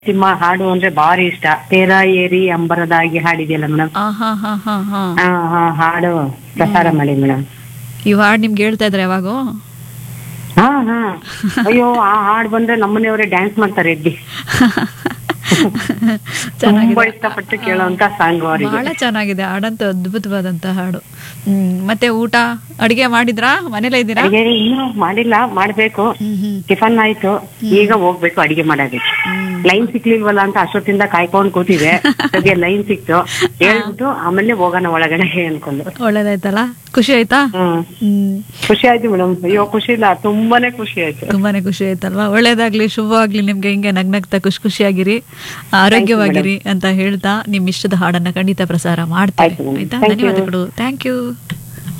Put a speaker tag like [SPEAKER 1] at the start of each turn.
[SPEAKER 1] ಸಿಂಹ ಹಾಡು ಅಂದ್ರೆ ಭಾರಿ ಇಷ್ಟ ತೇರ ಏರಿ ಅಂಬರದಾಗಿ ಹಾಡಿದೆಯಲ್ಲ ಮೇಡಮ್
[SPEAKER 2] ಆ ಹಾ ಹಾ ಹಾ ಹಾ
[SPEAKER 1] ಹಾ ಹಾ ಹಾಡು ಪ್ರಸಾರ ಮಾಡಿ ಮೇಡಮ್
[SPEAKER 2] ಈ ಹಾಡ್ ನಿಮ್ಗೆ ಹೇಳ್ತಾ ಇದ್ರೆ ಯಾವಾಗೂ
[SPEAKER 1] ಹಾ ಹಾ ಅಯ್ಯೋ ಆ ಹಾಡ್ ಬಂದ್ರೆ ನಮ್ಮನೆಯವರೇ ಡ್ಯಾನ್ಸ್ ಮಾಡ್ತಾರೆ ಎದ್ದಿ ತುಂಬಾ
[SPEAKER 2] ಚೆನ್ನಾಗಿದೆ
[SPEAKER 1] ಇಷ್ಟಪಟ್ಟು ಕೇಳೋಂತ ಸಾಂಗ್ ಅವರಿಗೆ
[SPEAKER 2] ಬಹಳ ಚೆನ್ನಾಗಿದೆ ಹಾಡಂತೂ ಅದ್ಭುತವಾದಂತ ಹಾಡು ಹ್ಮ್ ಮತ್ತೆ ಊಟ ಅಡಿಗೆ ಮಾಡಿದ್ರಾ ಮನೇಲೇ ಇದ್ದೀರಾ
[SPEAKER 1] ಅಡಿಗೆ ಇನ್ನೂ ಮಾಡಿಲ್ಲ ಮಾಡ್ಬೇಕು
[SPEAKER 2] ಹ್ಮ್ ಹ್ಮ್
[SPEAKER 1] ಟಿಫನ್ ಆಯ್ತು ಈಗ ಹೋಗ್ಬೇಕು ಅಡಿಗೆ ಮಾಡೋದಕ್ಕೆ
[SPEAKER 2] ಹ್ಮ್.
[SPEAKER 1] ಲೈನ್ ಸಿಕ್ಲಿಲ್ವಲ್ಲ ಅಂತ ಅಷ್ಟೊತ್ತಿಂದ ಕಾಯ್ಕೊಂಡ್ ಕೂತಿದೆ ಸದ್ಯ ಲೈನ್ ಸಿಕ್ತು ಹೇಳ್ಬಿಟ್ಟು ಆಮೇಲೆ ಹೋಗೋಣ ಒಳಗಡೆ ಅನ್ಕೊಂಡು
[SPEAKER 2] ಒಳ್ಳೇದಾಯ್ತಲ್ಲ ಖುಷಿ ಆಯ್ತಾ
[SPEAKER 1] ಹ್ಮ್
[SPEAKER 2] ಹ್ಮ್
[SPEAKER 1] ಖುಷಿ ಆಯ್ತು ಮೇಡಮ್ ಅಯ್ಯೋ ಖುಷಿ ಇಲ್ಲ ತುಂಬಾನೇ ಖುಷಿ ಆಯ್ತು
[SPEAKER 2] ತುಂಬಾನೇ ಖುಷಿ ಆಯ್ತಲ್ವಾ ಒಳ್ಳೇದಾಗ್ಲಿ ಶುಭವಾಗ್ಲಿ ನಿಮ್ಗೆ ಹಿಂಗೆ ನಗ್ನಗ್ತಾ ಖುಷಿ ಖುಷಿಯಾಗಿರಿ ಆರೋಗ್ಯವಾಗಿರಿ ಅಂತ ಹೇಳ್ತಾ ನಿಮ್ ಇಷ್ಟದ ಹಾಡನ್ನ ಖಂಡಿತ ಪ್ರಸಾರ ಮಾಡ್ತೇವೆ
[SPEAKER 1] ಆಯ್ತು madam.
[SPEAKER 2] ಆಯ್ತಾ
[SPEAKER 1] Thank you.
[SPEAKER 2] ಧನ್ಯವಾದಗಳು ಥ್ಯಾಂಕ್ ಯು